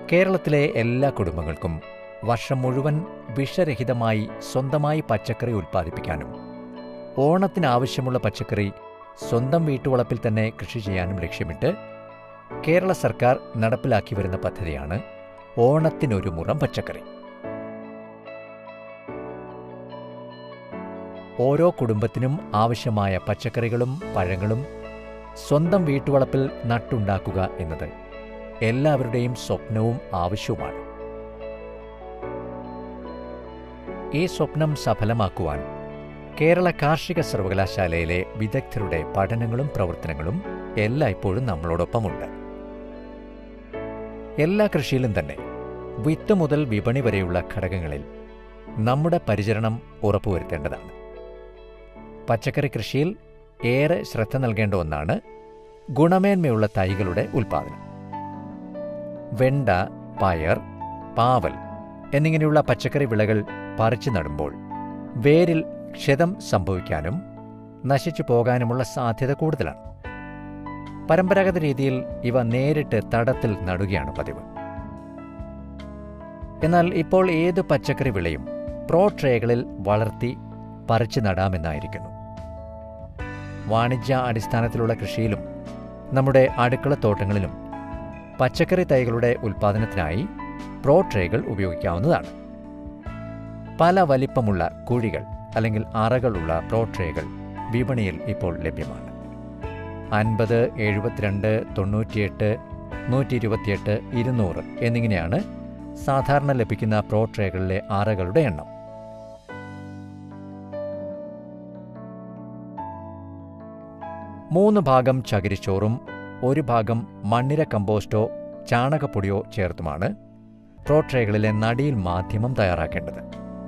കേരളത്തിലെ എല്ലാ കുടുംബങ്ങൾക്കും വർഷം മുഴുവൻ വിഷരഹിതമായി സ്വന്തമായി പച്ചക്കറി ഉൽപ്പാദിപ്പിക്കാനും ഓണത്തിനാവശ്യമുള്ള പച്ചക്കറി സ്വന്തം വീട്ടുവളപ്പിൽ തന്നെ കൃഷി ചെയ്യാനും ലക്ഷ്യമിട്ട് കേരള സർക്കാർ നടപ്പിലാക്കി വരുന്ന പദ്ധതിയാണ് ഓണത്തിനൊരു മുറം പച്ചക്കറി ഓരോ കുടുംബത്തിനും ആവശ്യമായ പച്ചക്കറികളും പഴങ്ങളും സ്വന്തം വീട്ടുവളപ്പിൽ നട്ടുണ്ടാക്കുക എന്നത് എല്ലാവരുടെയും സ്വപ്നവും ആവശ്യവുമാണ് ഈ സ്വപ്നം സഫലമാക്കുവാൻ കേരള കാർഷിക സർവകലാശാലയിലെ വിദഗ്ധരുടെ പഠനങ്ങളും പ്രവർത്തനങ്ങളും എല്ലായ്പ്പോഴും നമ്മളോടൊപ്പമുണ്ട് എല്ലാ കൃഷിയിലും തന്നെ വിത്ത് മുതൽ വിപണി വരെയുള്ള ഘടകങ്ങളിൽ നമ്മുടെ പരിചരണം ഉറപ്പുവരുത്തേണ്ടതാണ് പച്ചക്കറി കൃഷിയിൽ ഏറെ ശ്രദ്ധ നൽകേണ്ട ഒന്നാണ് ഗുണമേന്മയുള്ള തൈകളുടെ ഉൽപ്പാദനം വെണ്ട പയർ പാവൽ എന്നിങ്ങനെയുള്ള പച്ചക്കറി വിളകൾ പറിച്ചു നടുമ്പോൾ വേരിൽ ക്ഷതം സംഭവിക്കാനും നശിച്ചു പോകാനുമുള്ള സാധ്യത കൂടുതലാണ് പരമ്പരാഗത രീതിയിൽ ഇവ നേരിട്ട് തടത്തിൽ നടുകയാണ് പതിവ് എന്നാൽ ഇപ്പോൾ ഏത് പച്ചക്കറി വിളയും പ്രോ ട്രേകളിൽ വളർത്തി പറിച്ചു നടാമെന്നായിരിക്കുന്നു വാണിജ്യ അടിസ്ഥാനത്തിലുള്ള കൃഷിയിലും നമ്മുടെ അടുക്കളത്തോട്ടങ്ങളിലും പച്ചക്കറി തൈകളുടെ ഉൽപ്പാദനത്തിനായി പ്രോ ട്രേകൾ ഉപയോഗിക്കാവുന്നതാണ് പല വലിപ്പമുള്ള കുഴികൾ അല്ലെങ്കിൽ അറകളുള്ള പ്രോ ട്രേകൾ വിപണിയിൽ ഇപ്പോൾ ലഭ്യമാണ് അൻപത് എഴുപത്തിരണ്ട് തൊണ്ണൂറ്റിയെട്ട് നൂറ്റി ഇരുപത്തിയെട്ട് ഇരുന്നൂറ് എന്നിങ്ങനെയാണ് സാധാരണ ലഭിക്കുന്ന പ്രോ ട്രേകളിലെ അറകളുടെ എണ്ണം മൂന്ന് ഭാഗം ചകിരിച്ചോറും ഒരു ഭാഗം മണ്ണിര കമ്പോസ്റ്റോ ചാണകപ്പൊടിയോ ചേർത്തുമാണ് പ്രോ ട്രേകളിലെ നടിയിൽ മാധ്യമം തയ്യാറാക്കേണ്ടത്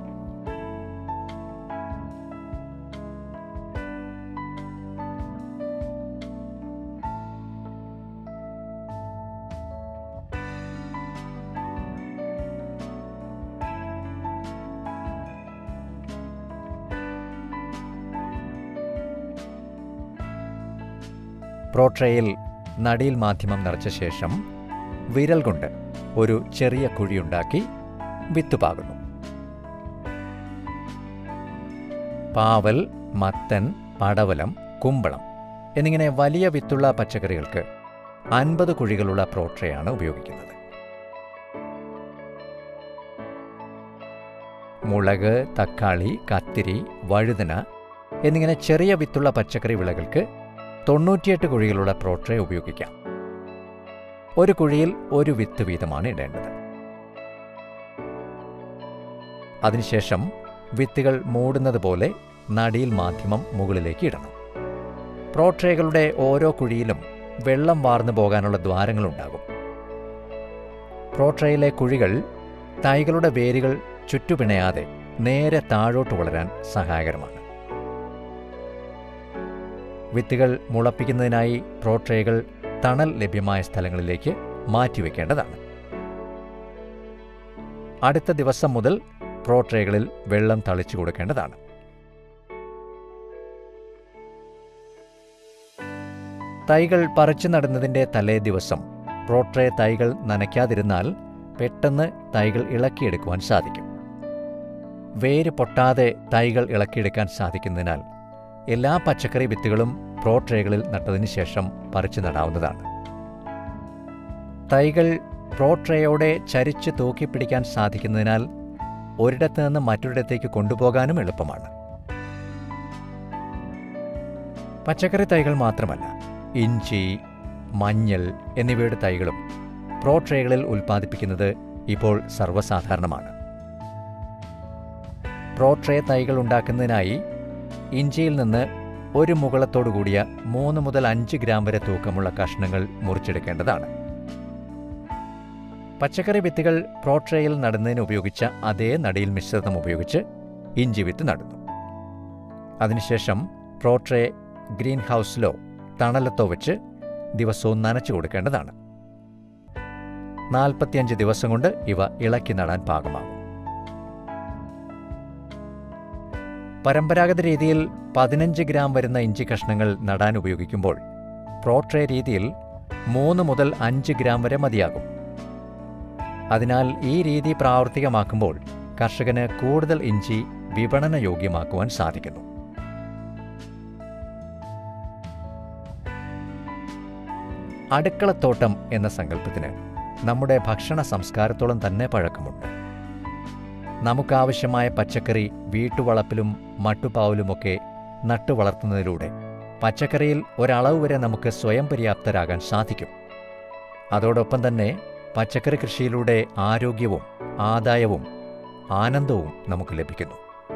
പ്രോട്രയിൽ നടിയിൽ മാധ്യമം നിറച്ച ശേഷം വിരൽ കൊണ്ട് ഒരു ചെറിയ കുഴിയുണ്ടാക്കി വിത്ത് പാകുന്നു പാവൽ മത്തൻ പടവലം കുമ്പളം എന്നിങ്ങനെ വലിയ വിത്തുള്ള പച്ചക്കറികൾക്ക് അൻപത് കുഴികളുള്ള പ്രോട്രയാണ് ഉപയോഗിക്കുന്നത് മുളക് തക്കാളി കത്തിരി വഴുതന എന്നിങ്ങനെ ചെറിയ വിത്തുള്ള പച്ചക്കറി വിളകൾക്ക് തൊണ്ണൂറ്റിയെട്ട് കുഴികളുള്ള പ്രോട്രേ ഉപയോഗിക്കാം ഒരു കുഴിയിൽ ഒരു വിത്ത് വീതമാണ് ഇടേണ്ടത് അതിനുശേഷം വിത്തുകൾ മൂടുന്നത് പോലെ നടിയിൽ മാധ്യമം മുകളിലേക്ക് ഇടണം പ്രോട്രേകളുടെ ഓരോ കുഴിയിലും വെള്ളം വാർന്നു പോകാനുള്ള ദ്വാരങ്ങളുണ്ടാകും പ്രോട്രയിലെ കുഴികൾ തൈകളുടെ വേരുകൾ ചുറ്റുപിണയാതെ നേരെ താഴോട്ട് വളരാൻ സഹായകരമാണ് വിത്തുകൾ മുളപ്പിക്കുന്നതിനായി പ്രോട്രേകൾ തണൽ ലഭ്യമായ സ്ഥലങ്ങളിലേക്ക് മാറ്റിവെക്കേണ്ടതാണ് അടുത്ത ദിവസം മുതൽ പ്രോട്രേകളിൽ വെള്ളം തളിച്ചു കൊടുക്കേണ്ടതാണ് തൈകൾ പറിച്ചു നടുന്നതിൻ്റെ തലേ ദിവസം പ്രോട്രേ തൈകൾ നനയ്ക്കാതിരുന്നാൽ പെട്ടെന്ന് തൈകൾ ഇളക്കിയെടുക്കുവാൻ സാധിക്കും വേര് പൊട്ടാതെ തൈകൾ ഇളക്കിയെടുക്കാൻ സാധിക്കുന്നതിനാൽ എല്ലാ പച്ചക്കറി വിത്തുകളും പ്രോട്രേകളിൽ നട്ടതിന് ശേഷം പറിച്ചു നടാവുന്നതാണ് തൈകൾ പ്രോട്രേയോടെ ചരിച്ച് തൂക്കിപ്പിടിക്കാൻ സാധിക്കുന്നതിനാൽ ഒരിടത്ത് നിന്ന് മറ്റൊരിടത്തേക്ക് കൊണ്ടുപോകാനും എളുപ്പമാണ് പച്ചക്കറി തൈകൾ മാത്രമല്ല ഇഞ്ചി മഞ്ഞൾ എന്നിവയുടെ തൈകളും പ്രോട്രേകളിൽ ഉൽപ്പാദിപ്പിക്കുന്നത് ഇപ്പോൾ സർവ്വസാധാരണമാണ് പ്രോട്രേ തൈകൾ ഉണ്ടാക്കുന്നതിനായി ഇഞ്ചിയിൽ നിന്ന് ഒരു മുകളത്തോടു കൂടിയ മൂന്ന് മുതൽ അഞ്ച് ഗ്രാം വരെ തൂക്കമുള്ള കഷ്ണങ്ങൾ മുറിച്ചെടുക്കേണ്ടതാണ് പച്ചക്കറി വിത്തുകൾ പ്രോട്രേയിൽ നടുന്നതിന് ഉപയോഗിച്ച അതേ നടിയിൽ മിശ്രിതം ഉപയോഗിച്ച് ഇഞ്ചി വിത്ത് നടുന്നു അതിനുശേഷം പ്രോട്രേ ഗ്രീൻ ഹൗസിലോ തണലത്തോ വെച്ച് ദിവസവും നനച്ചു കൊടുക്കേണ്ടതാണ് നാൽപ്പത്തിയഞ്ച് ദിവസം കൊണ്ട് ഇവ ഇളക്കി നടാൻ പാകമാകും പരമ്പരാഗത രീതിയിൽ പതിനഞ്ച് ഗ്രാം വരുന്ന ഇഞ്ചി കഷ്ണങ്ങൾ നടാൻ ഉപയോഗിക്കുമ്പോൾ പ്രോട്രേ രീതിയിൽ മൂന്ന് മുതൽ അഞ്ച് ഗ്രാം വരെ മതിയാകും അതിനാൽ ഈ രീതി പ്രാവർത്തികമാക്കുമ്പോൾ കർഷകന് കൂടുതൽ ഇഞ്ചി വിപണന യോഗ്യമാക്കുവാൻ സാധിക്കുന്നു അടുക്കളത്തോട്ടം എന്ന സങ്കല്പത്തിന് നമ്മുടെ ഭക്ഷണ സംസ്കാരത്തോളം തന്നെ പഴക്കമുണ്ട് നമുക്കാവശ്യമായ പച്ചക്കറി വീട്ടുവളപ്പിലും മട്ടുപാവലുമൊക്കെ നട്ടു വളർത്തുന്നതിലൂടെ പച്ചക്കറിയിൽ ഒരളവ് വരെ നമുക്ക് സ്വയം പര്യാപ്തരാകാൻ സാധിക്കും അതോടൊപ്പം തന്നെ പച്ചക്കറി കൃഷിയിലൂടെ ആരോഗ്യവും ആദായവും ആനന്ദവും നമുക്ക് ലഭിക്കുന്നു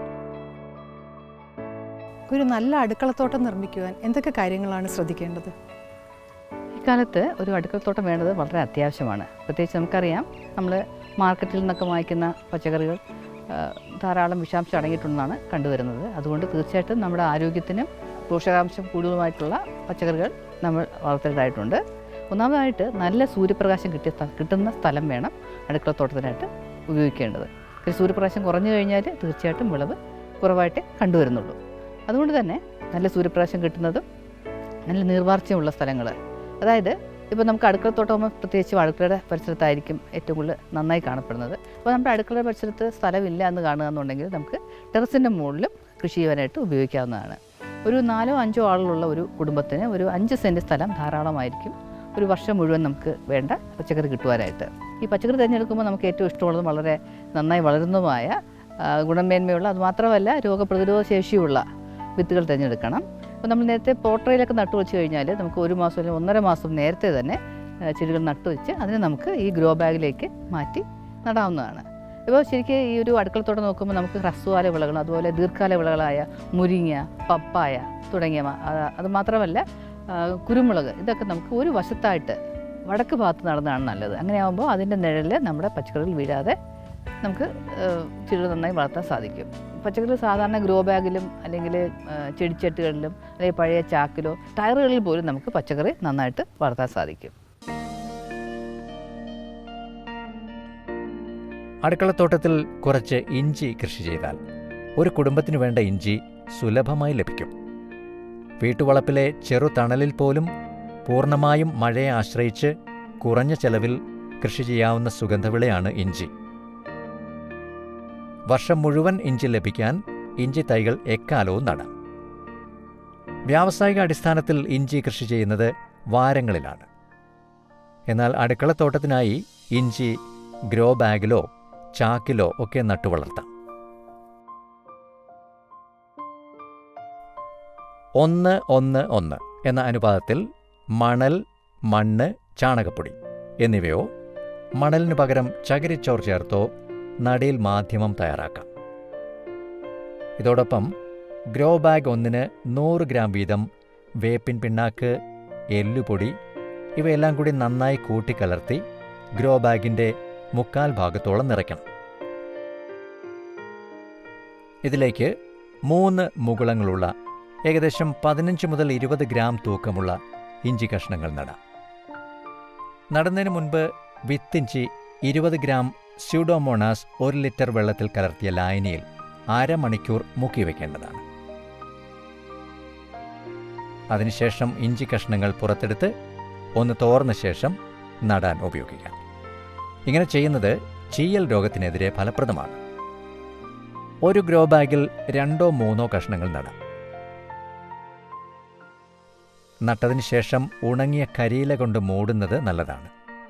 ഒരു നല്ല അടുക്കളത്തോട്ടം നിർമ്മിക്കുവാൻ എന്തൊക്കെ കാര്യങ്ങളാണ് ശ്രദ്ധിക്കേണ്ടത് ഇക്കാലത്ത് ഒരു അടുക്കളത്തോട്ടം വേണ്ടത് വളരെ അത്യാവശ്യമാണ് പ്രത്യേകിച്ച് നമുക്കറിയാം നമ്മൾ മാർക്കറ്റിൽ നിന്നൊക്കെ വാങ്ങിക്കുന്ന പച്ചക്കറികൾ ആ, ധാരാളം വിഷാംശം അടങ്ങിയിട്ടുണ്ടെന്നാണ് കണ്ടുവരുന്നത് അതുകൊണ്ട് തീർച്ചയായിട്ടും നമ്മുടെ ആരോഗ്യത്തിനും പോഷകാംശം കൂടുതലുമായിട്ടുള്ള പച്ചക്കറികൾ നമ്മൾ വളർത്തേണ്ടതായിട്ടുണ്ട് ഒന്നാമതായിട്ട് നല്ല സൂര്യപ്രകാശം കിട്ടിയ സ്ഥ- കിട്ടുന്ന സ്ഥലം വേണം അടുക്കളത്തോട്ടത്തിനായിട്ട് ഉപയോഗിക്കേണ്ടത് ഒരു സൂര്യപ്രകാശം കുറഞ്ഞു കഴിഞ്ഞാൽ തീർച്ചയായിട്ടും വിളവ് കുറവായിട്ടേ കണ്ടുവരുന്നുള്ളൂ അതുകൊണ്ട് തന്നെ നല്ല സൂര്യപ്രകാശം കിട്ടുന്നതും നല്ല നീർവാർച്ചയുള്ള സ്ഥലങ്ങൾ അതായത് ഇപ്പോൾ നമുക്ക് അടുക്കളത്തോട്ടം പ്രത്യേകിച്ചും അടുക്കളയുടെ പരിസരത്തായിരിക്കും ഏറ്റവും കൂടുതൽ നന്നായി കാണപ്പെടുന്നത് അപ്പോൾ നമ്മുടെ അടുക്കളയുടെ പരിസരത്ത് സ്ഥലമില്ല എന്ന് കാണുക എന്നുണ്ടെങ്കിൽ നമുക്ക് ടെറസിൻ്റെ മുകളിലും കൃഷി ചെയ്യാനായിട്ട് ഉപയോഗിക്കാവുന്നതാണ് ഒരു നാലോ അഞ്ചോ ആളുള്ള ഒരു കുടുംബത്തിന് ഒരു അഞ്ച് സെൻറ്റ് സ്ഥലം ധാരാളമായിരിക്കും ഒരു വർഷം മുഴുവൻ നമുക്ക് വേണ്ട പച്ചക്കറി കിട്ടുവാനായിട്ട് ഈ പച്ചക്കറി തിരഞ്ഞെടുക്കുമ്പോൾ നമുക്ക് ഏറ്റവും ഇഷ്ടമുള്ളതും വളരെ നന്നായി വളരുന്നതുമായ ആ, ഗുണമേന്മയുള്ള അതുമാത്രമല്ല രോഗപ്രതിരോധ ശേഷിയുള്ള വിത്തുകൾ തിരഞ്ഞെടുക്കണം അപ്പോൾ നമ്മൾ നേരത്തെ പോട്രയിലൊക്കെ നട്ടു വെച്ച് കഴിഞ്ഞാൽ നമുക്ക് ഒരു മാസം അല്ലെങ്കിൽ ഒന്നര മാസം നേരത്തെ തന്നെ ആ, ചെടികൾ നട്ടു വെച്ച് അതിനെ നമുക്ക് ഈ ഗ്രോ ബാഗിലേക്ക് മാറ്റി നടാവുന്നതാണ് ഇപ്പോൾ ശരിക്കും ഈ ഒരു അടുക്കളത്തോട്ടം നോക്കുമ്പോൾ നമുക്ക് ഹ്രസ്വകാല വിളകൾ അതുപോലെ ദീർഘകാല വിളകളായ മുരിങ്ങ പപ്പായ തുടങ്ങിയവ ആ, അത് മാത്രമല്ല ആ, കുരുമുളക് ഇതൊക്കെ നമുക്ക് ഒരു വശത്തായിട്ട് വടക്ക് ഭാഗത്ത് നടന്നതാണ് നല്ലത് അങ്ങനെയാകുമ്പോൾ അതിൻ്റെ നിഴല് നമ്മുടെ പച്ചക്കറിയിൽ വീഴാതെ നമുക്ക് ചെടികൾ നന്നായി വളർത്താൻ സാധിക്കും പച്ചക്കറി സാധാരണ ഗ്രോ ബാഗിലും അല്ലെങ്കിൽ ആ, ചെടിച്ചട്ടികളിലും അല്ലെങ്കിൽ പഴയ ചാക്കിലോ ടയറുകളിൽ പോലും നമുക്ക് പച്ചക്കറി നന്നായിട്ട് വളർത്താൻ സാധിക്കും അടുക്കളത്തോട്ടത്തിൽ കുറച്ച് ഇഞ്ചി കൃഷി ചെയ്താൽ ഒരു കുടുംബത്തിന് വേണ്ട ഇഞ്ചി സുലഭമായി ലഭിക്കും വീട്ടുവളപ്പിലെ ചെറു തണലിൽ പോലും പൂർണ്ണമായും മഴയെ ആശ്രയിച്ച് കുറഞ്ഞ ചെലവിൽ കൃഷി ചെയ്യാവുന്ന സുഗന്ധവിളയാണ് ഇഞ്ചി വർഷം മുഴുവൻ ഇഞ്ചി ലഭിക്കാൻ ഇഞ്ചി തൈകൾ എക്കാലവും നടാം വ്യാവസായിക അടിസ്ഥാനത്തിൽ ഇഞ്ചി കൃഷി ചെയ്യുന്നത് വാരങ്ങളിലാണ് എന്നാൽ അടുക്കളത്തോട്ടത്തിനായി ഇഞ്ചി ഗ്രോ ബാഗിലോ ചാക്കിലോ ഒക്കെ നട്ടുവളർത്താം ഒന്ന് ഒന്ന് ഒന്ന് എന്ന അനുപാതത്തിൽ മണൽ മണ്ണ് ചാണകപ്പൊടി എന്നിവയോ മണലിനു പകരം ചകിരിച്ചോർ ചേർത്തോ നടീൽ മാധ്യമം തയ്യാറാക്കാം ഇതോടൊപ്പം ഗ്രോ ബാഗ് ഒന്നിന് നൂറ് ഗ്രാം വീതം വേപ്പിൻ പിണ്ണാക്ക് എല്ലുപൊടി ഇവയെല്ലാം കൂടി നന്നായി കൂട്ടിക്കലർത്തി ഗ്രോ ബാഗിന്റെ മുക്കാൽ ഭാഗത്തോളം നിറയ്ക്കണം ഇതിലേക്ക് മൂന്ന് മുകുളങ്ങളുള്ള ഏകദേശം പതിനഞ്ച് മുതൽ ഇരുപത് ഗ്രാം തൂക്കമുള്ള ഇഞ്ചി കഷ്ണങ്ങൾ നടാം നടുന്നതിന് മുൻപ് വിത്തിഞ്ചി ഇരുപത് ഗ്രാം സ്യൂഡോമോണാസ് ഒരു ലിറ്റർ വെള്ളത്തിൽ കലർത്തിയ ലായനിയിൽ അരമണിക്കൂർ മുക്കി വയ്ക്കേണ്ടതാണ് അതിനുശേഷം ഇഞ്ചി കഷ്ണങ്ങൾ പുറത്തെടുത്ത് ഒന്ന് തോർന്ന ശേഷം നടാൻ ഉപയോഗിക്കാം ഇങ്ങനെ ചെയ്യുന്നത് ചീയൽ രോഗത്തിനെതിരെ ഫലപ്രദമാണ് ഒരു ഗ്രോ ബാഗിൽ രണ്ടോ മൂന്നോ കഷ്ണങ്ങൾ നടാം നട്ടതിന് ശേഷം ഉണങ്ങിയ കരിയില കൊണ്ട് മൂടുന്നത് നല്ലതാണ്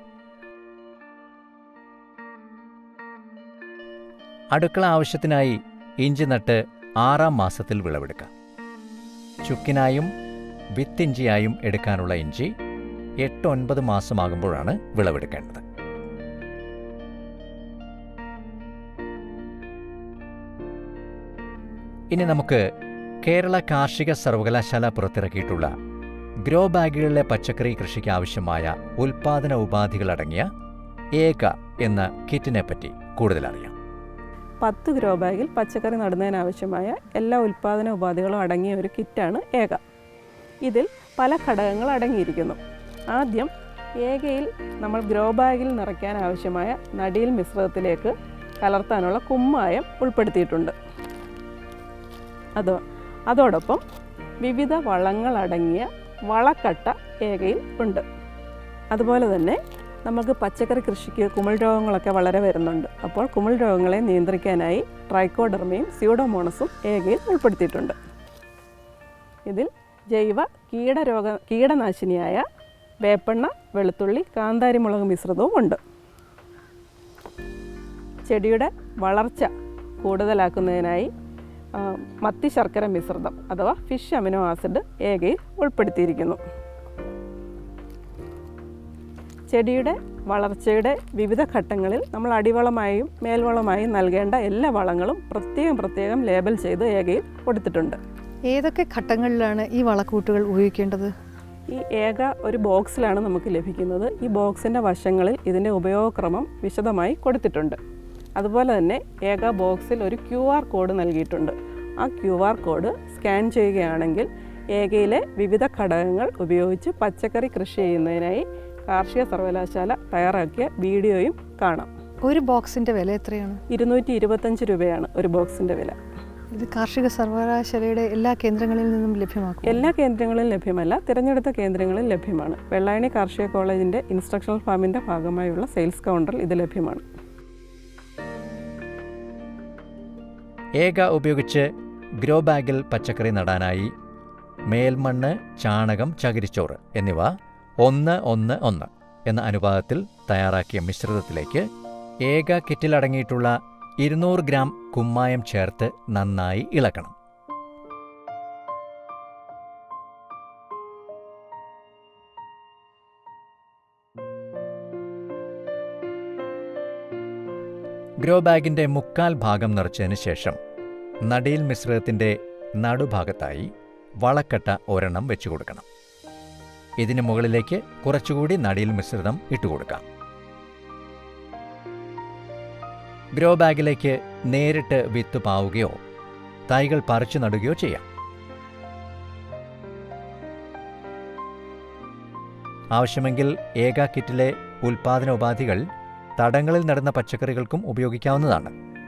അടുക്കള ആവശ്യത്തിനായി ഇഞ്ചി നട്ട് ആറാം മാസത്തിൽ വിളവെടുക്കാം ചുക്കിനായും വിത്തിഞ്ചിയായും എടുക്കാനുള്ള ഇഞ്ചി എട്ട് ഒൻപത് മാസമാകുമ്പോഴാണ് വിളവെടുക്കേണ്ടത് ഇനി നമുക്ക് കേരള കാർഷിക സർവകലാശാല പുറത്തിറക്കിയിട്ടുള്ള ഗ്രോ ബാഗുകളിലെ പച്ചക്കറി കൃഷിക്ക് ആവശ്യമായ ഉൽപാദന ഉപാധികളടങ്ങിയ ഏക എന്ന കിറ്റിനെപ്പറ്റി കൂടുതൽ അറിയാം പത്ത് ഗ്രോ ബാഗിൽ പച്ചക്കറി നടുന്നതിനാവശ്യമായ എല്ലാ ഉൽപ്പാദന ഉപാധികളും അടങ്ങിയ ഒരു കിറ്റാണ് ഏക ഇതിൽ പല ഘടകങ്ങൾ അടങ്ങിയിരിക്കുന്നു ആദ്യം ഏകയിൽ നമ്മൾ ഗ്രോ ബാഗിൽ നിറയ്ക്കാൻ ആവശ്യമായ നടിയിൽ മിശ്രിതത്തിലേക്ക് കലർത്താനുള്ള കുമ്മായം ഉൾപ്പെടുത്തിയിട്ടുണ്ട് അതോ അതോടൊപ്പം വിവിധ വളങ്ങളടങ്ങിയ വളക്കട്ട ഏകയിൽ ഉണ്ട് അതുപോലെ തന്നെ നമുക്ക് പച്ചക്കറി കൃഷിക്ക് കുമിൾ രോഗങ്ങളൊക്കെ വളരെ വരുന്നുണ്ട് അപ്പോൾ കുമിൾ രോഗങ്ങളെ നിയന്ത്രിക്കാനായി ട്രൈക്കോഡർമയും സ്യൂഡോമോണസും ഏകയിൽ ഉൾപ്പെടുത്തിയിട്ടുണ്ട് ഇതിൽ ജൈവ കീടരോഗ കീടനാശിനിയായ വേപ്പെണ്ണ വെളുത്തുള്ളി കാന്താരിമുളക് മിശ്രിതവും ഉണ്ട് ചെടിയുടെ വളർച്ച കൂടുതലാക്കുന്നതിനായി ആ, മത്തി ശർക്കര മിശ്രിതം അഥവാ ഫിഷ് അമിനോ ആസിഡ് ഏകയിൽ ഉൾപ്പെടുത്തിയിരിക്കുന്നു ചെടിയുടെ വളർച്ചയുടെ വിവിധ ഘട്ടങ്ങളിൽ നമ്മൾ അടിവളമായും മേൽവളമായും നൽകേണ്ട എല്ലാ വളങ്ങളും പ്രത്യേകം പ്രത്യേകം ലേബൽ ചെയ്ത് ഏകയിൽ കൊടുത്തിട്ടുണ്ട് ഏതൊക്കെ ഘട്ടങ്ങളിലാണ് ഈ വളക്കൂട്ടുകൾ ഉപയോഗിക്കേണ്ടത് ഈ ഏക ഒരു ബോക്സിലാണ് നമുക്ക് ലഭിക്കുന്നത് ഈ ബോക്സിൻ്റെ വശങ്ങളിൽ ഇതിൻ്റെ ഉപയോഗക്രമം വിശദമായി കൊടുത്തിട്ടുണ്ട് അതുപോലെ തന്നെ ഏക ബോക്സിൽ ഒരു ക്യു ആർ കോഡ് നൽകിയിട്ടുണ്ട് ആ ക്യു ആർ കോഡ് സ്കാൻ ചെയ്യുകയാണെങ്കിൽ ഏകയിലെ വിവിധ ഘടകങ്ങൾ ഉപയോഗിച്ച് പച്ചക്കറി കൃഷി ചെയ്യുന്നതിനായി കാർഷിക സർവകലാശാല തയ്യാറാക്കിയ വീഡിയോയും കാണാം ഒരു ബോക്സിന്റെ വില എത്രയാണ് ഇരുന്നൂറ്റി ഇരുപത്തഞ്ച് രൂപയാണ് ഒരു ബോക്സിൻ്റെ വില ഇത് കാർഷിക സർവകലാശാലയുടെ എല്ലാ കേന്ദ്രങ്ങളിൽ നിന്നും ലഭ്യമാക്കും എല്ലാ കേന്ദ്രങ്ങളിലും ലഭ്യമല്ല തിരഞ്ഞെടുത്ത കേന്ദ്രങ്ങളിൽ ലഭ്യമാണ് വെള്ളായണി കാർഷിക കോളേജിൻ്റെ ഇൻസ്ട്രക്ഷണൽ ഫാമിൻ്റെ ഭാഗമായുള്ള സെയിൽസ് കൗണ്ടറിൽ ഇത് ലഭ്യമാണ് ഏക ഉപയോഗിച്ച് ഗ്രോ ബാഗിൽ പച്ചക്കറി നടാനായി മേൽമണ്ണ് ചാണകം ചകിരിച്ചോറ് എന്നിവ ഒന്ന് ഒന്ന് ഒന്ന് എന്ന അനുപാതത്തിൽ തയ്യാറാക്കിയ മിശ്രിതത്തിലേക്ക് ഏക കിറ്റിലടങ്ങിയിട്ടുള്ള ഇരുന്നൂറ് ഗ്രാം കുമ്മായം ചേർത്ത് നന്നായി ഇളക്കണം ഗ്രോ ബാഗിന്റെ മുക്കാൽ ഭാഗം നിറച്ചതിന് ശേഷം നടിയിൽ മിശ്രിതത്തിന്റെ നടുഭാഗത്തായി വളക്കട്ട ഒരെണ്ണം വെച്ചു കൊടുക്കണം ഇതിന് മുകളിലേക്ക് കുറച്ചുകൂടി നടിയിൽ മിശ്രിതം ഇട്ടുകൊടുക്കാം ഗ്രോ ബാഗിലേക്ക് നേരിട്ട് വിത്ത് പാവുകയോ തൈകൾ പറിച്ചു നടുകയോ ചെയ്യാം ആവശ്യമെങ്കിൽ ഏക കിറ്റിലെ ഉൽപാദനോപാധികൾ തടങ്ങളിൽ നടന്ന പച്ചക്കറികൾക്കും ഉപയോഗിക്കാവുന്നതാണ്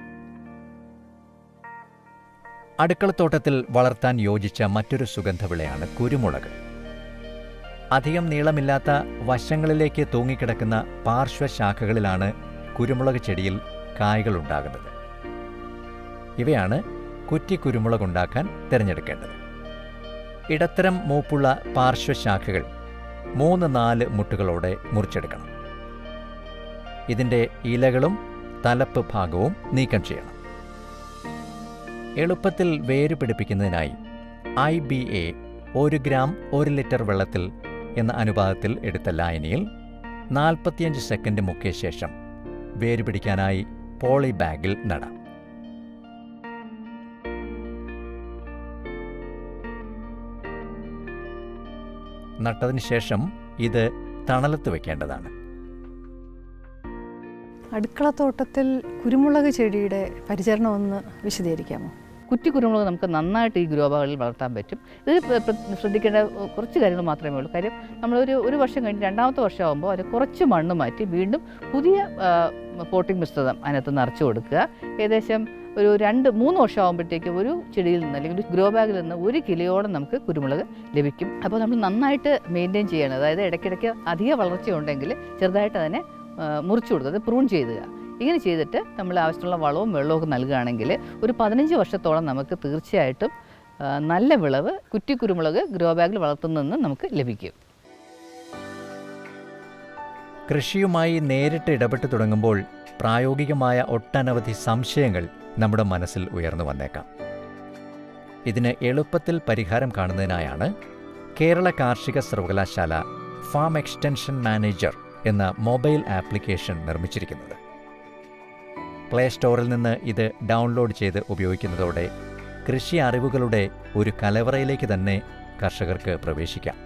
അടുക്കളത്തോട്ടത്തിൽ വളർത്താൻ യോജിച്ച മറ്റൊരു സുഗന്ധവിളയാണ് കുരുമുളക് അധികം നീളമില്ലാത്ത വശങ്ങളിലേക്ക് തൂങ്ങിക്കിടക്കുന്ന പാർശ്വശാഖകളിലാണ് കുരുമുളക് ചെടിയിൽ കായ്കളുണ്ടാകുന്നത് ഇവയാണ് കുറ്റി കുരുമുളകുണ്ടാക്കാൻ തിരഞ്ഞെടുക്കേണ്ടത് ഇടത്തരം മൂപ്പുള്ള പാർശ്വശാഖകൾ മൂന്ന് നാല് മുട്ടുകളോടെ മുറിച്ചെടുക്കണം ഇതിൻ്റെ ഇലകളും തലപ്പ് ഭാഗവും നീക്കം ചെയ്യണം എളുപ്പത്തിൽ വേര് പിടിപ്പിക്കുന്നതിനായി ഐ ബി എ ഒരു ഗ്രാം ഒരു ലിറ്റർ വെള്ളത്തിൽ എന്ന അനുപാതത്തിൽ എടുത്ത ലായനിയിൽ നാൽപ്പത്തിയഞ്ച് സെക്കൻഡ് മുക്കിയ ശേഷം വേര് പിടിക്കാനായി പോളി ബാഗിൽ നടാം നട്ടതിന് ശേഷം ഇത് തണലത്ത് വെക്കേണ്ടതാണ് അടുക്കളത്തോട്ടത്തിൽ കുരുമുളക് ചെടിയുടെ പരിചരണം ഒന്ന് വിശദീകരിക്കാമോ കുറ്റി കുരുമുളക് നമുക്ക് നന്നായിട്ട് ഈ ഗ്രോബാകളിൽ വളർത്താൻ പറ്റും ഇത് പ്ര- പ്ര- ശ്രദ്ധിക്കേണ്ട കുറച്ച് കാര്യങ്ങൾ മാത്രമേ ഉള്ളൂ കാര്യം നമ്മളൊരു ഒരു വർഷം കഴിഞ്ഞ് രണ്ടാമത്തെ വർഷമാകുമ്പോൾ അത് കുറച്ച് മണ്ണ് മാറ്റി വീണ്ടും പുതിയ പോട്ടിംഗ് മിശ്രിതം അതിനകത്ത് നിറച്ച് കൊടുക്കുക ഏകദേശം ഒരു രണ്ട് മൂന്ന് വർഷം ആകുമ്പോഴത്തേക്ക് ഒരു ചെടിയിൽ നിന്ന് അല്ലെങ്കിൽ ഒരു ഗ്രോ ബാഗിൽ നിന്ന് ഒരു കിലോയോളം നമുക്ക് കുരുമുളക് ലഭിക്കും അപ്പോൾ നമ്മൾ നന്നായിട്ട് മെയിൻറ്റെയിൻ ചെയ്യണം അതായത് ഇടയ്ക്കിടയ്ക്ക് അധിക വളർച്ചയുണ്ടെങ്കിൽ ചെറുതായിട്ട് അതിനെ ആ, മുറിച്ചു കൊടുക്കുക അത് പ്രൂൺ ചെയ്യുക ഇങ്ങനെ ചെയ്തിട്ട് നമ്മൾ ആവശ്യമുള്ള വളവും വെള്ളവും ഒക്കെ നൽകുകയാണെങ്കിൽ ഒരു പതിനഞ്ച് വർഷത്തോളം നമുക്ക് തീർച്ചയായിട്ടും ആ, നല്ല വിളവ് കുറ്റി കുരുമുളക് ഗ്രോ ബാഗിൽ വളർത്തുന്നതെന്ന് നമുക്ക് ലഭിക്കും കൃഷിയുമായി നേരിട്ട് ഇടപെട്ട് തുടങ്ങുമ്പോൾ പ്രായോഗികമായ ഒട്ടനവധി സംശയങ്ങൾ നമ്മുടെ മനസ്സിൽ ഉയർന്നു വന്നേക്കാം ഇതിന് എളുപ്പത്തിൽ പരിഹാരം കാണുന്നതിനായാണ് കേരള കാർഷിക സർവകലാശാല ഫാം എക്സ്റ്റൻഷൻ മാനേജർ എന്ന മൊബൈൽ ആപ്ലിക്കേഷൻ നിർമ്മിച്ചിരിക്കുന്നത് പ്ലേ സ്റ്റോറിൽ നിന്ന് ഇത് ഡൗൺലോഡ് ചെയ്ത് ഉപയോഗിക്കുന്നതോടെ കൃഷി അറിവുകളുടെ ഒരു കലവറയിലേക്ക് തന്നെ കർഷകർക്ക് പ്രവേശിക്കാം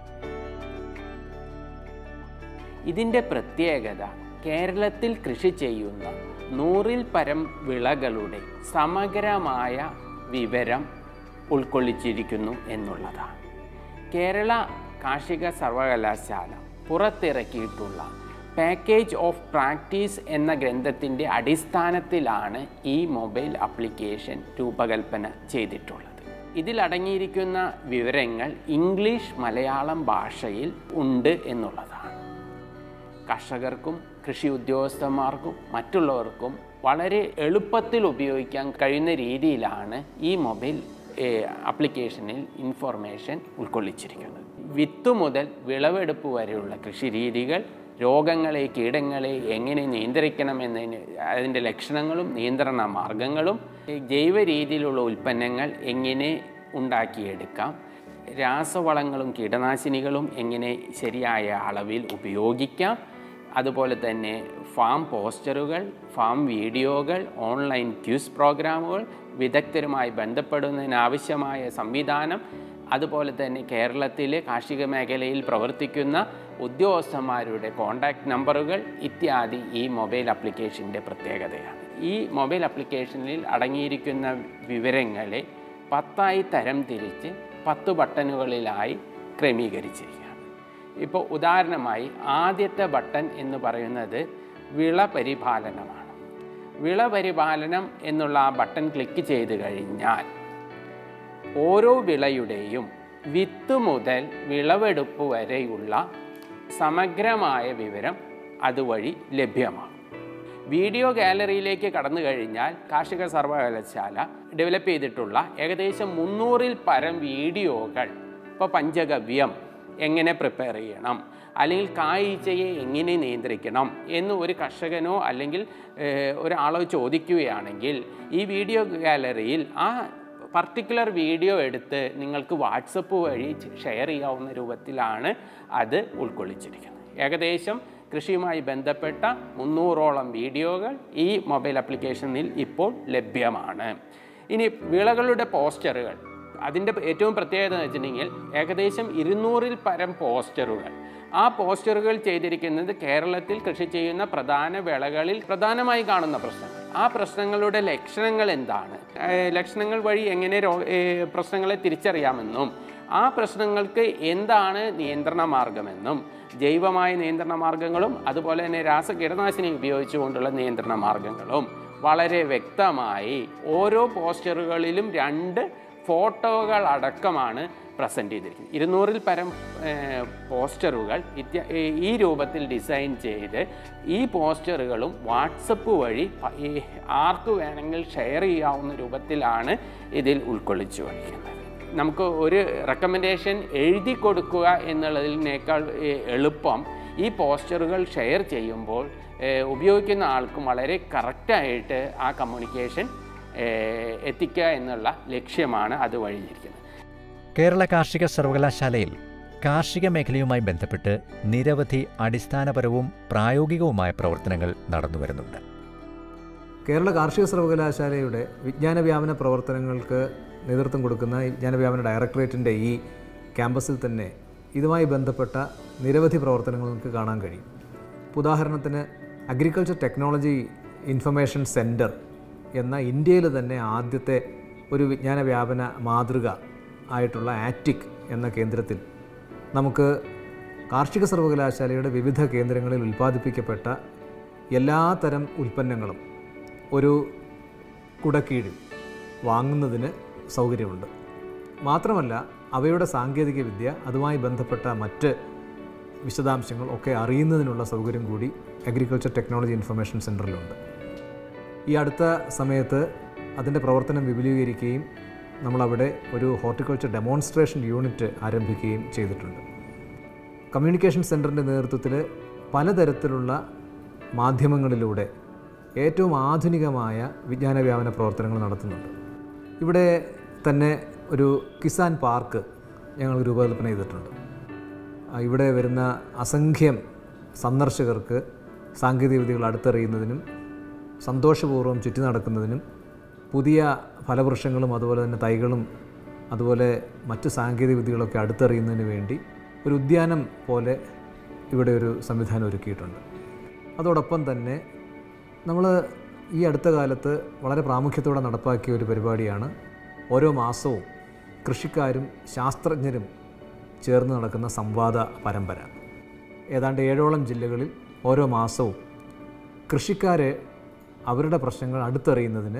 ഇതിൻ്റെ പ്രത്യേകത കേരളത്തിൽ കൃഷി ചെയ്യുന്ന നൂറിൽ പരം വിളകളുടെ സമഗ്രമായ വിവരം ഉൾക്കൊള്ളിച്ചിരിക്കുന്നു എന്നുള്ളതാണ് കേരള കാർഷിക സർവകലാശാല പുറത്തിറക്കിയിട്ടുള്ള പാക്കേജ് ഓഫ് പ്രാക്ടീസ് എന്ന ഗ്രന്ഥത്തിൻ്റെ അടിസ്ഥാനത്തിലാണ് ഈ മൊബൈൽ ആപ്ലിക്കേഷൻ രൂപകൽപ്പന ചെയ്തിട്ടുള്ളത് ഇതിലടങ്ങിയിരിക്കുന്ന വിവരങ്ങൾ ഇംഗ്ലീഷ് മലയാളം ഭാഷയിൽ ഉണ്ട് എന്നുള്ളതാണ് കർഷകർക്കും കൃഷി ഉദ്യോഗസ്ഥന്മാർക്കും മറ്റുള്ളവർക്കും വളരെ എളുപ്പത്തിൽ ഉപയോഗിക്കാൻ കഴിയുന്ന രീതിയിലാണ് ഈ മൊബൈൽ ആപ്ലിക്കേഷനിൽ ഇൻഫോർമേഷൻ ഉൾക്കൊള്ളിച്ചിരിക്കുന്നത് വിത്ത് മുതൽ വിളവെടുപ്പ് വരെയുള്ള കൃഷി രീതികൾ രോഗങ്ങളെ കീടങ്ങളെ എങ്ങനെ നിയന്ത്രിക്കണമെന്നതിന് അതിൻ്റെ ലക്ഷണങ്ങളും നിയന്ത്രണ മാർഗങ്ങളും ജൈവ രീതിയിലുള്ള ഉൽപ്പന്നങ്ങൾ എങ്ങനെ ഉണ്ടാക്കിയെടുക്കാം രാസവളങ്ങളും കീടനാശിനികളും എങ്ങനെ ശരിയായ അളവിൽ ഉപയോഗിക്കാം അതുപോലെ തന്നെ ഫാം പോസ്റ്ററുകൾ ഫാം വീഡിയോകൾ ഓൺലൈൻ ക്യൂസ് പ്രോഗ്രാമുകൾ വിദഗ്ധരുമായി ബന്ധപ്പെടുന്നതിനാവശ്യമായ സംവിധാനം അതുപോലെ തന്നെ കേരളത്തിലെ കാർഷിക മേഖലയിൽ പ്രവർത്തിക്കുന്ന ഉദ്യോഗസ്ഥന്മാരുടെ കോൺടാക്റ്റ് നമ്പറുകൾ ഇത്യാദി ഈ മൊബൈൽ ആപ്ലിക്കേഷൻ്റെ പ്രത്യേകതയാണ് ഈ മൊബൈൽ ആപ്ലിക്കേഷനിൽ അടങ്ങിയിരിക്കുന്ന വിവരങ്ങളെ പത്തായി തരം തിരിച്ച് പത്ത് ബട്ടണുകളിലായി ക്രമീകരിച്ചിരിക്കുകയാണ് ഇപ്പോൾ ഉദാഹരണമായി ആദ്യത്തെ ബട്ടൺ എന്ന് പറയുന്നത് വിള പരിപാലനമാണ് വിള പരിപാലനം എന്നുള്ള ആ ബട്ടൺ ക്ലിക്ക് ചെയ്ത് കഴിഞ്ഞാൽ ഓരോ വിളയുടെയും വിത്ത് മുതൽ വിളവെടുപ്പ് വരെയുള്ള സമഗ്രമായ വിവരം അതുവഴി ലഭ്യമാണ് വീഡിയോ ഗാലറിയിലേക്ക് കടന്നു കഴിഞ്ഞാൽ കാർഷിക സർവകലാശാല ഡെവലപ്പ് ചെയ്തിട്ടുള്ള ഏകദേശം മുന്നൂറിൽ പരം വീഡിയോകൾ ഇപ്പോൾ പഞ്ചഗവ്യം എങ്ങനെ പ്രിപ്പയർ ചെയ്യണം അല്ലെങ്കിൽ കായ്ച്ചയെ എങ്ങനെ നിയന്ത്രിക്കണം എന്ന് ഒരു കർഷകനോ അല്ലെങ്കിൽ ഏഹ്, ഒരാളോ ചോദിക്കുകയാണെങ്കിൽ ഈ വീഡിയോ ഗാലറിയിൽ ആ പർട്ടിക്കുലർ വീഡിയോ എടുത്ത് നിങ്ങൾക്ക് വാട്സപ്പ് വഴി ഷെയർ ചെയ്യാവുന്ന രൂപത്തിലാണ് അത് ഉൾക്കൊള്ളിച്ചിരിക്കുന്നത് ഏകദേശം കൃഷിയുമായി ബന്ധപ്പെട്ട മുന്നൂറോളം വീഡിയോകൾ ഈ മൊബൈൽ ആപ്ലിക്കേഷനിൽ ഇപ്പോൾ ലഭ്യമാണ് ഇനി വിളകളുടെ പോസ്റ്ററുകൾ അതിൻ്റെ ഏറ്റവും പ്രത്യേകത എന്ന് വെച്ചിട്ടുണ്ടെങ്കിൽ ഏകദേശം ഇരുന്നൂറിൽ പരം പോസ്റ്ററുകൾ ആ പോസ്റ്ററുകൾ ചെയ്തിരിക്കുന്നത് കേരളത്തിൽ കൃഷി ചെയ്യുന്ന പ്രധാന വിളകളിൽ പ്രധാനമായി കാണുന്ന പ്രശ്നങ്ങൾ ആ പ്രശ്നങ്ങളുടെ ലക്ഷണങ്ങൾ എന്താണ് ഏഹ് ലക്ഷണങ്ങൾ വഴി എങ്ങനെ രോ ഏഹ് പ്രശ്നങ്ങളെ തിരിച്ചറിയാമെന്നും ആ പ്രശ്നങ്ങൾക്ക് എന്താണ് നിയന്ത്രണ മാർഗമെന്നും ജൈവമായ നിയന്ത്രണ മാർഗങ്ങളും അതുപോലെ തന്നെ രാസ കീടനാശിനി ഉപയോഗിച്ചുകൊണ്ടുള്ള നിയന്ത്രണ മാർഗങ്ങളും വളരെ വ്യക്തമായി ഓരോ പോസ്റ്ററുകളിലും രണ്ട് ഫോട്ടോകൾ അടക്കമാണ് പ്രസൻറ്റ് ചെയ്തിരിക്കുന്നത് ഇരുന്നൂറിൽ പരം ഏഹ്, പോസ്റ്ററുകൾ ഇത്യ- ഏഹ്, ഈ രൂപത്തിൽ ഡിസൈൻ ചെയ്ത് ഈ പോസ്റ്ററുകളും വാട്സപ്പ് വഴി പ- ഈ ആർക്ക് വേണമെങ്കിൽ ഷെയർ ചെയ്യാവുന്ന രൂപത്തിലാണ് ഇതിൽ ഉൾക്കൊള്ളിച്ചു വയ്ക്കുന്നത് നമുക്ക് ഒരു റെക്കമെൻഡേഷൻ എഴുതി കൊടുക്കുക എന്നുള്ളതിനേക്കാൾ ഏഹ്, എളുപ്പം ഈ പോസ്റ്ററുകൾ ഷെയർ ചെയ്യുമ്പോൾ ഏഹ്, ഉപയോഗിക്കുന്ന ആൾക്കും വളരെ കറക്റ്റായിട്ട് ആ കമ്മ്യൂണിക്കേഷൻ ഏഹ്, എത്തിക്കുക എന്നുള്ള ലക്ഷ്യമാണ് അത് വഴിയിരിക്കുന്നത് കേരള കാർഷിക സർവകലാശാലയിൽ കാർഷിക മേഖലയുമായി ബന്ധപ്പെട്ട് നിരവധി അടിസ്ഥാനപരവും പ്രായോഗികവുമായ പ്രവർത്തനങ്ങൾ നടന്നുവരുന്നുണ്ട് കേരള കാർഷിക സർവകലാശാലയുടെ വിജ്ഞാന വ്യാപന പ്രവർത്തനങ്ങൾക്ക് നേതൃത്വം കൊടുക്കുന്ന ഈ വിജ്ഞാന വ്യാപന ഡയറക്ടറേറ്റിൻ്റെ ഈ ക്യാമ്പസിൽ തന്നെ ഇതുമായി ബന്ധപ്പെട്ട നിരവധി പ്രവർത്തനങ്ങൾ നമുക്ക് കാണാൻ കഴിയും ഇപ്പോൾ ഉദാഹരണത്തിന് അഗ്രികൾച്ചർ ടെക്നോളജി ഇൻഫർമേഷൻ സെൻറ്റർ എന്ന ഇന്ത്യയിൽ തന്നെ ആദ്യത്തെ ഒരു വിജ്ഞാന വ്യാപന മാതൃക ആയിട്ടുള്ള ആറ്റിക് എന്ന കേന്ദ്രത്തിൽ നമുക്ക് കാർഷിക സർവകലാശാലയുടെ വിവിധ കേന്ദ്രങ്ങളിൽ ഉൽപ്പാദിപ്പിക്കപ്പെട്ട എല്ലാ തരം ഉൽപ്പന്നങ്ങളും ഒരു കുടക്കീഴിൽ വാങ്ങുന്നതിന് സൗകര്യമുണ്ട് മാത്രമല്ല അവയുടെ സാങ്കേതിക വിദ്യ അതുമായി ബന്ധപ്പെട്ട മറ്റ് വിശദാംശങ്ങൾ ഒക്കെ അറിയുന്നതിനുള്ള സൗകര്യം കൂടി അഗ്രികൾച്ചർ ടെക്നോളജി ഇൻഫർമേഷൻ സെൻറ്ററിലുണ്ട് ഈ അടുത്ത സമയത്ത് അതിൻ്റെ പ്രവർത്തനം വിപുലീകരിക്കുകയും നമ്മളവിടെ ഒരു ഹോർട്ടിക്കൾച്ചർ ഡെമോൺസ്ട്രേഷൻ യൂണിറ്റ് ആരംഭിക്കുകയും ചെയ്തിട്ടുണ്ട് കമ്മ്യൂണിക്കേഷൻ സെൻറ്ററിൻ്റെ നേതൃത്വത്തിൽ പലതരത്തിലുള്ള മാധ്യമങ്ങളിലൂടെ ഏറ്റവും ആധുനികമായ വിജ്ഞാന വ്യാപന പ്രവർത്തനങ്ങൾ നടത്തുന്നുണ്ട് ഇവിടെ തന്നെ ഒരു കിസാൻ പാർക്ക് ഞങ്ങൾ രൂപകൽപ്പന ചെയ്തിട്ടുണ്ട് ആ, ഇവിടെ വരുന്ന അസംഖ്യം സന്ദർശകർക്ക് സാങ്കേതികവിദ്യകൾ അടുത്തറിയുന്നതിനും സന്തോഷപൂർവ്വം ചുറ്റി നടക്കുന്നതിനും പുതിയ ഫലവൃക്ഷങ്ങളും അതുപോലെ തന്നെ തൈകളും അതുപോലെ മറ്റ് സാങ്കേതിക വിദ്യകളൊക്കെ അടുത്തറിയുന്നതിന് വേണ്ടി ഒരു ഉദ്യാനം പോലെ ഇവിടെ ഒരു സംവിധാനം ഒരുക്കിയിട്ടുണ്ട് അതോടൊപ്പം തന്നെ നമ്മൾ ഈ അടുത്ത കാലത്ത് വളരെ പ്രാമുഖ്യത്തോടെ നടപ്പാക്കിയ ഒരു പരിപാടിയാണ് ഓരോ മാസവും കൃഷിക്കാരും ശാസ്ത്രജ്ഞരും ചേർന്ന് നടക്കുന്ന സംവാദ പരമ്പര ഏതാണ്ട് ഏഴോളം ജില്ലകളിൽ ഓരോ മാസവും കൃഷിക്കാരെ അവരുടെ പ്രശ്നങ്ങൾ അടുത്തറിയുന്നതിന്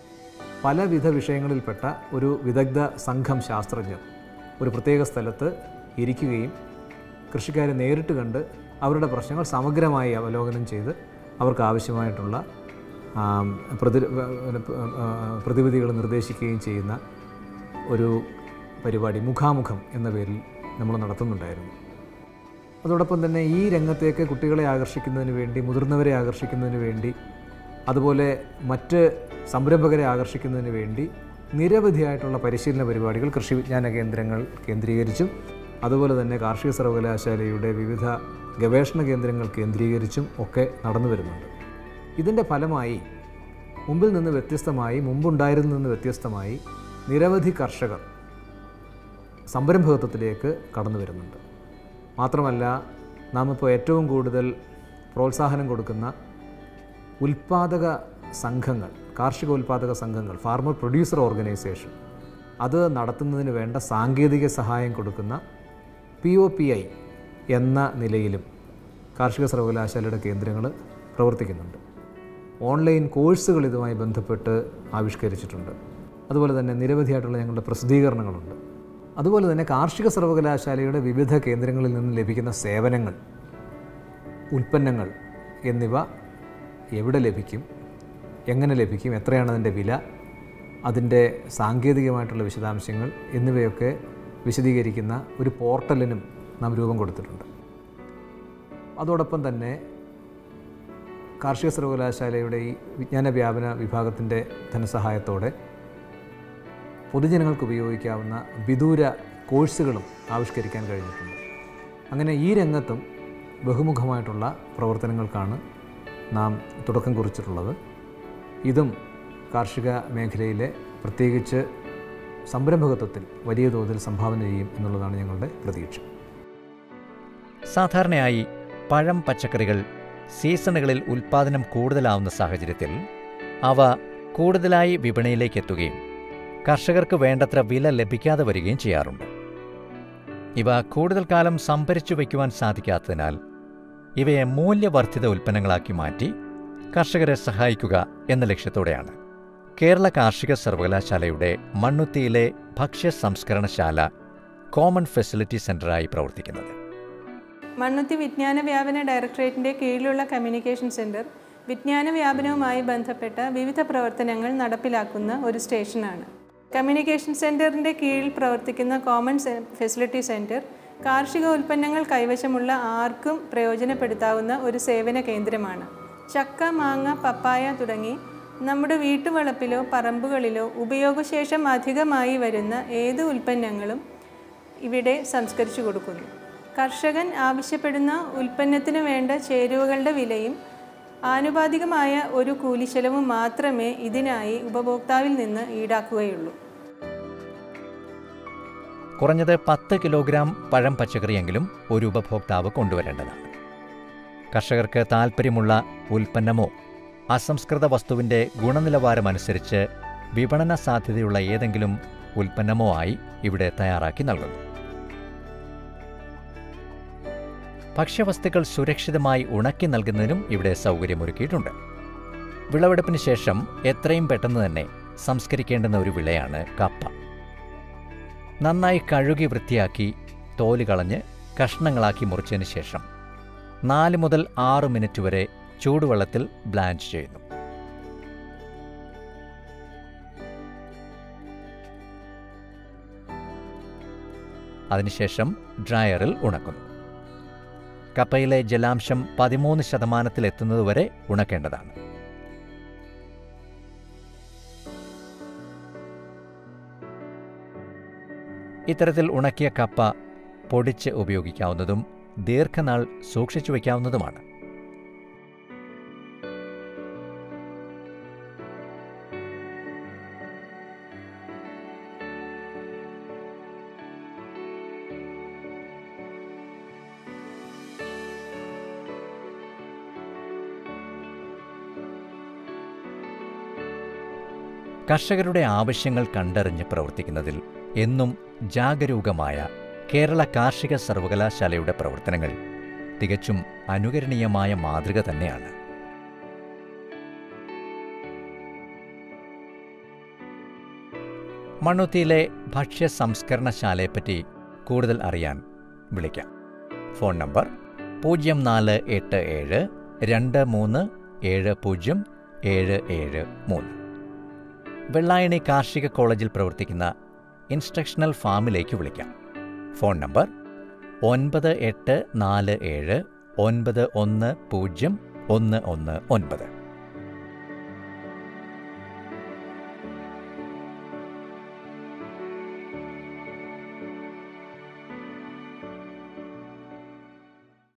പലവിധ വിഷയങ്ങളിൽപ്പെട്ട ഒരു വിദഗ്ധ സംഘം ശാസ്ത്രജ്ഞർ ഒരു പ്രത്യേക സ്ഥലത്ത് ഇരിക്കുകയും കൃഷിക്കാരെ നേരിട്ട് കണ്ട് അവരുടെ പ്രശ്നങ്ങൾ സമഗ്രമായി അവലോകനം ചെയ്ത് അവർക്ക് ആവശ്യമായിട്ടുള്ള ആം, പ്രതി പ്രതിവിധികൾ നിർദ്ദേശിക്കുകയും ചെയ്യുന്ന ഒരു പരിപാടി മുഖാമുഖം എന്ന പേരിൽ നമ്മൾ നടത്തുന്നുണ്ടായിരുന്നു അതോടൊപ്പം തന്നെ ഈ രംഗത്തേക്ക് കുട്ടികളെ ആകർഷിക്കുന്നതിന് വേണ്ടി മുതിർന്നവരെ ആകർഷിക്കുന്നതിന് വേണ്ടി അതുപോലെ മറ്റ് സംരംഭകരെ ആകർഷിക്കുന്നതിന് വേണ്ടി നിരവധിയായിട്ടുള്ള പരിശീലന പരിപാടികൾ കൃഷി വിജ്ഞാന കേന്ദ്രങ്ങൾ കേന്ദ്രീകരിച്ചും അതുപോലെ തന്നെ കാർഷിക സർവകലാശാലയുടെ വിവിധ ഗവേഷണ കേന്ദ്രങ്ങൾ കേന്ദ്രീകരിച്ചും ഒക്കെ നടന്നു വരുന്നുണ്ട് ഇതിൻ്റെ ഫലമായി മുമ്പിൽ നിന്ന് വ്യത്യസ്തമായി മുമ്പുണ്ടായിരുന്നതിൽ നിന്ന് വ്യത്യസ്തമായി നിരവധി കർഷകർ സംരംഭകത്വത്തിലേക്ക് കടന്നു വരുന്നുണ്ട് മാത്രമല്ല നാം ഇപ്പോൾ ഏറ്റവും കൂടുതൽ പ്രോത്സാഹനം കൊടുക്കുന്ന ഉൽപാദക സംഘങ്ങൾ കാർഷിക ഉൽപാദക സംഘങ്ങൾ ഫാർമർ പ്രൊഡ്യൂസർ ഓർഗനൈസേഷൻ അത് നടത്തുന്നതിന് വേണ്ട സാങ്കേതിക സഹായം കൊടുക്കുന്ന പി ഒ പി ഐ എന്ന നിലയിലും കാർഷിക സർവകലാശാലയുടെ കേന്ദ്രങ്ങൾ പ്രവർത്തിക്കുന്നുണ്ട് ഓൺലൈൻ കോഴ്സുകൾ ഇതുമായി ബന്ധപ്പെട്ട് ആവിഷ്കരിച്ചിട്ടുണ്ട് അതുപോലെ തന്നെ നിരവധിയായിട്ടുള്ള ഞങ്ങളുടെ പ്രസിദ്ധീകരണങ്ങളുണ്ട് അതുപോലെ തന്നെ കാർഷിക സർവകലാശാലയുടെ വിവിധ കേന്ദ്രങ്ങളിൽ നിന്ന് ലഭിക്കുന്ന സേവനങ്ങൾ ഉൽപ്പന്നങ്ങൾ എന്നിവ എവിടെ ലഭിക്കും എങ്ങനെ ലഭിക്കും എത്രയാണ് അതിൻ്റെ വില അതിൻ്റെ സാങ്കേതികമായിട്ടുള്ള വിശദാംശങ്ങൾ എന്നിവയൊക്കെ വിശദീകരിക്കുന്ന ഒരു പോർട്ടലിനും നാം രൂപം കൊടുത്തിട്ടുണ്ട് അതോടൊപ്പം തന്നെ കാർഷിക സർവകലാശാലയുടെ ഈ വിജ്ഞാന വ്യാപന വിഭാഗത്തിൻ്റെ ധനസഹായത്തോടെ പൊതുജനങ്ങൾക്ക് ഉപയോഗിക്കാവുന്ന വിദൂര കോഴ്സുകളും ആവിഷ്കരിക്കാൻ കഴിഞ്ഞിട്ടുണ്ട് അങ്ങനെ ഈ രംഗത്തും ബഹുമുഖമായിട്ടുള്ള പ്രവർത്തനങ്ങൾക്കാണ് നാം തുടക്കം കുറിച്ചിട്ടുള്ളത് ഇതും കാർഷിക മേഖലയിലെ പ്രത്യേകിച്ച് സംരംഭകത്വത്തിൽ വലിയ തോതിൽ സംഭാവന ചെയ്യും എന്നുള്ളതാണ് ഞങ്ങളുടെ പ്രതീക്ഷ സാധാരണയായി പഴം പച്ചക്കറികൾ സീസണുകളിൽ ഉൽപ്പാദനം കൂടുതലാവുന്ന സാഹചര്യത്തിൽ അവ കൂടുതലായി വിപണിയിലേക്ക് എത്തുകയും കർഷകർക്ക് വേണ്ടത്ര വില ലഭിക്കാതെ വരികയും ചെയ്യാറുണ്ട് ഇവ കൂടുതൽ കാലം സംഭരിച്ചു വയ്ക്കുവാൻ സാധിക്കാത്തതിനാൽ ഇവയെ മൂല്യവർദ്ധിത ഉൽപ്പന്നങ്ങളാക്കി മാറ്റി കർഷകരെ സഹായിക്കുക എന്ന ലക്ഷ്യത്തോടെയാണ് കേരള കാർഷിക സർവകലാശാലയുടെ മണ്ണുത്തിയിലെ ഭക്ഷ്യ സംസ്കരണശാല കോമൺ ഫെസിലിറ്റി സെന്ററായി പ്രവർത്തിക്കുന്നത് മണ്ണുത്തി വിജ്ഞാന വ്യാപന ഡയറക്ടറേറ്റിൻ്റെ കീഴിലുള്ള കമ്മ്യൂണിക്കേഷൻ സെൻറ്റർ വിജ്ഞാന വ്യാപനവുമായി ബന്ധപ്പെട്ട വിവിധ പ്രവർത്തനങ്ങൾ നടപ്പിലാക്കുന്ന ഒരു സ്റ്റേഷനാണ് കമ്മ്യൂണിക്കേഷൻ സെൻറ്ററിൻ്റെ കീഴിൽ പ്രവർത്തിക്കുന്ന കോമൺ സെ- ഫെസിലിറ്റി സെൻറ്റർ കാർഷിക ഉൽപ്പന്നങ്ങൾ കൈവശമുള്ള ആർക്കും പ്രയോജനപ്പെടുത്താവുന്ന ഒരു സേവന കേന്ദ്രമാണ് ചക്ക മാങ്ങ പപ്പായ തുടങ്ങി നമ്മുടെ വീട്ടുവളപ്പിലോ പറമ്പുകളിലോ ഉപയോഗശേഷം അധികമായി വരുന്ന ഏത് ഉൽപ്പന്നങ്ങളും ഇവിടെ സംസ്കരിച്ചു കൊടുക്കുന്നു കർഷകൻ ആവശ്യപ്പെടുന്ന ഉൽപ്പന്നത്തിന് വേണ്ട ചേരുവകളുടെ വിലയും ആനുപാതികമായ ഒരു കൂലിച്ചെലവും മാത്രമേ ഇതിനായി ഉപഭോക്താവിൽ നിന്ന് ഈടാക്കുകയുള്ളൂ കുറഞ്ഞത് പത്ത് കിലോഗ്രാം പഴം പച്ചക്കറിയെങ്കിലും ഒരു ഉപഭോക്താവ് കൊണ്ടുവരേണ്ടതാണ് കർഷകർക്ക് താൽപ്പര്യമുള്ള ഉൽപ്പന്നമോ അസംസ്കൃത വസ്തുവിൻ്റെ ഗുണനിലവാരമനുസരിച്ച് വിപണന സാധ്യതയുള്ള ഏതെങ്കിലും ഉൽപ്പന്നമോ ആയി ഇവിടെ തയ്യാറാക്കി നൽകുന്നു ഭക്ഷ്യവസ്തുക്കൾ സുരക്ഷിതമായി ഉണക്കി നൽകുന്നതിനും ഇവിടെ സൗകര്യമൊരുക്കിയിട്ടുണ്ട് വിളവെടുപ്പിന് ശേഷം എത്രയും പെട്ടെന്ന് തന്നെ സംസ്കരിക്കേണ്ടുന്ന ഒരു വിളയാണ് കപ്പ നന്നായി കഴുകി വൃത്തിയാക്കി തോല് കളഞ്ഞ് കഷ്ണങ്ങളാക്കി മുറിച്ചതിന് ശേഷം നാല് മുതൽ ആറ് മിനിറ്റ് വരെ ചൂടുവെള്ളത്തിൽ ബ്ലാൻഡ് ചെയ്യുന്നു അതിനുശേഷം ഡ്രയറിൽ ഉണക്കുന്നു കപ്പയിലെ ജലാംശം പതിമൂന്ന് ശതമാനത്തിലെത്തുന്നതുവരെ ഉണക്കേണ്ടതാണ് ഇത്തരത്തിൽ ഉണക്കിയ കപ്പ പൊടിച്ച് ഉപയോഗിക്കാവുന്നതും ദീർഘനാൾ സൂക്ഷിച്ചു വയ്ക്കാവുന്നതുമാണ് കർഷകരുടെ ആവശ്യങ്ങൾ കണ്ടറിഞ്ഞ് പ്രവർത്തിക്കുന്നതിൽ എന്നും ജാഗരൂകമായ കേരള കാർഷിക സർവകലാശാലയുടെ പ്രവർത്തനങ്ങൾ തികച്ചും അനുകരണീയമായ മാതൃക തന്നെയാണ് മണ്ണുത്തിയിലെ ഭക്ഷ്യ സംസ്കരണശാലയെപ്പറ്റി കൂടുതൽ അറിയാൻ വിളിക്കാം ഫോൺ നമ്പർ പൂജ്യം നാല് എട്ട് ഏഴ് രണ്ട് മൂന്ന് ഏഴ് പൂജ്യം ഏഴ് ഏഴ് മൂന്ന് വെള്ളായണി കാർഷിക കോളേജിൽ പ്രവർത്തിക്കുന്ന ഇൻസ്ട്രക്ഷണൽ ഫാമിലേക്ക് വിളിക്കാം ഫോൺ നമ്പർ ഒൻപത് എട്ട് നാല് ഏഴ് ഒൻപത് ഒന്ന് പൂജ്യം ഒന്ന് ഒന്ന് ഒൻപത്